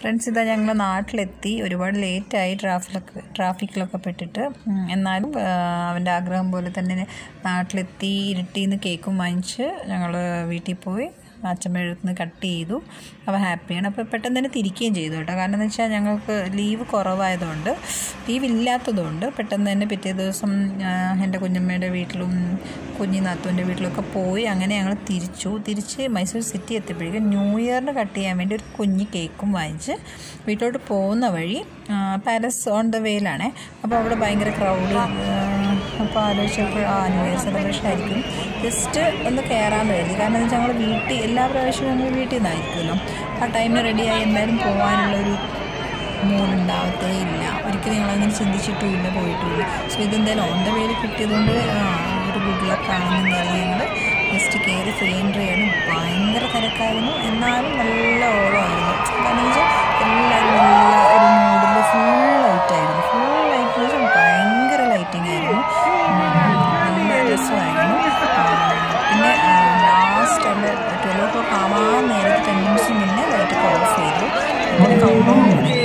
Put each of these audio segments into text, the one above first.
friends ഇതാ ഞങ്ങൾ നാട്ടിലെത്തി ഒരുപാട് ലേറ്റായി ട്രാഫിലൊക്കെ ട്രാഫിക്കിലൊക്കെ പെട്ടിട്ട് ഉം, എന്നാലും ആ, അവൻ്റെ ആഗ്രഹം പോലെ തന്നെ നാട്ടിലെത്തി ഇരുട്ടിന്ന് കേക്കും വാങ്ങിച്ച് ഞങ്ങൾ വീട്ടിൽ പോയി അച്ഛമ്മ എഴുത്തുനിന്ന് കട്ട് ചെയ്തു അപ്പോൾ ഹാപ്പിയാണ് അപ്പോൾ പെട്ടെന്ന് തന്നെ തിരിക്കുകയും ചെയ്തു കേട്ടോ കാരണം എന്ന് വെച്ചാൽ ഞങ്ങൾക്ക് ലീവ് കുറവായതുകൊണ്ട് ലീവ് ഇല്ലാത്തതുകൊണ്ട് പെട്ടെന്ന് തന്നെ പിറ്റേ ദിവസം ആ, എൻ്റെ കുഞ്ഞമ്മയുടെ വീട്ടിലും കുഞ്ഞി നാത്തുവിൻ്റെ വീട്ടിലൊക്കെ പോയി അങ്ങനെ ഞങ്ങൾ തിരിച്ചു തിരിച്ച് മൈസൂർ സിറ്റി എത്തിയപ്പോഴേക്കും ന്യൂ ഇയറിന് കട്ട് ചെയ്യാൻ വേണ്ടി ഒരു കുഞ്ഞ് കേക്കും വാങ്ങിച്ച് വീട്ടിലോട്ട് പോകുന്ന വഴി പാലസ് ഓൺ ദ വേയിലാണേ അപ്പോൾ അവിടെ ഭയങ്കര ക്രൗഡ് അപ്പോൾ ആലോചിച്ചപ്പോൾ ആ ന്യൂ ഇയർ സെലിബ്രേഷൻ ആയിരിക്കും ജസ്റ്റ് ഒന്ന് കയറാമെന്ന് കരുതി കാരണം എന്ന് വെച്ചാൽ ഞങ്ങൾ വീട്ടിൽ എല്ലാ പ്രാവശ്യവും ഞങ്ങൾ വീട്ടിൽ നിന്നായിരിക്കുമല്ലോ ആ ടൈമിന് റെഡിയായി എന്തായാലും പോകാനുള്ളൊരു മൂടുണ്ടാവത്തേ ഇല്ല ഒരിക്കലും ഞങ്ങളങ്ങനെ ചിന്തിച്ചിട്ടുമില്ല പോയിട്ടുമില്ല സോ ഇതെന്തായാലും ഓൺ ദ വേയിൽ കിട്ടിയതുകൊണ്ട് ആ, ഒരു ഗുഡ് ലക്ക് ആണെന്ന് പറഞ്ഞ് ഞങ്ങൾ ജസ്റ്റ് കയറി ഫ്രീ എൻട്രി ആണ് ഭയങ്കര തിരക്കായിരുന്നു എന്നാലും നല്ല ഓളമായിരുന്നു കാരണം വെച്ചാൽ എല്ലാവരും നല്ല ഒരു മൂഡിൽ ഫുൾ ലൈറ്റായിരുന്നു ഫുൾ ലൈറ്റ് എന്ന് വെച്ചാൽ ഭയങ്കര ലൈറ്റിംഗ് ആയിരുന്നു ഉം, നല്ല രസമായിരുന്നു ആ, പിന്നെ ലാസ്റ്റ് അവിടെ ട്വൽവ് ഓ ക്ലോക്ക് ആവാൻ നേരത്തെ ടെൻ മിനിറ്റ്സ് മുന്നേ ലൈറ്റ് ഓഫ് ചെയ്തു പിന്നെ കൗണ്ട് ഡൗൺ തുടങ്ങി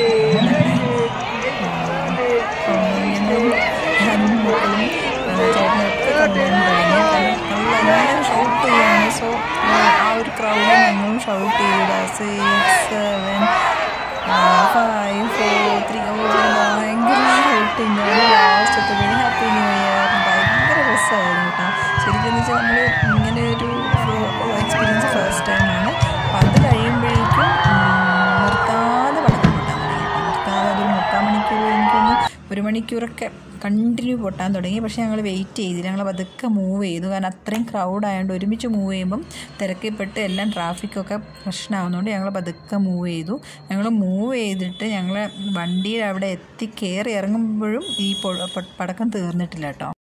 ഞങ്ങളും ഞാനും മക്കളും ചേട്ടനൊക്കെ കൗണ്ട് ഡൗൺ കഴിഞ്ഞ് കാരണം എല്ലാവരും ഷൗട്ട് ചെയ്യാണ് സോ ആ ഒരു ക്രൗഡ് ഞങ്ങളും ഷൗട്ട് ചെയ്തു six seven five four three ഭയങ്കര ഷൗട്ടിങ് ലാസ്റ്റ് എത്തുമ്പോഴേ ഹാപ്പി ന്യൂ ഇയർ ഭയങ്കര രസമായിരുന്നു കേട്ടോ ശരിക്കും എന്ന് വെച്ചാൽ നമ്മൾ ഇങ്ങനെ ഒരു എക്സ്പീരിയൻസ് ഫസ്റ്റ് ടൈമാണ് അപ്പം അത് കഴിയുമ്പോഴേക്കും ഉം, നിർത്താതെ പടക്കം പൊട്ടാൻ തുടങ്ങി കേട്ടോ നിർത്താതെ ഒരു മുക്കാൽ മണിക്കൂർ എനിക്കൊന്ന് ഒരു മണിക്കൂറൊക്കെ കണ്ടിന്യൂ പൊട്ടാൻ തുടങ്ങി പക്ഷേ ഞങ്ങൾ വെയിറ്റ് ചെയ്തില്ല ഞങ്ങൾ പതുക്കെ മൂവ് ചെയ്തു കാരണം അത്രയും ക്രൗഡ് ആയതുകൊണ്ട് ഒരുമിച്ച് മൂവ് ചെയ്യുമ്പം തിരക്കിൽപ്പെട്ട് എല്ലാം ട്രാഫിക്കൊക്കെ പ്രശ്നമാകുന്നതുകൊണ്ട് ഞങ്ങൾ പതുക്കെ മൂവ് ചെയ്തു ഞങ്ങൾ മൂവ് ചെയ്തിട്ട് ഞങ്ങൾ വണ്ടിയിൽ അവിടെ എത്തി കയറി ഇറങ്ങുമ്പോഴും ഈ പൊ- പടക്കം തീർന്നിട്ടില്ല കേട്ടോ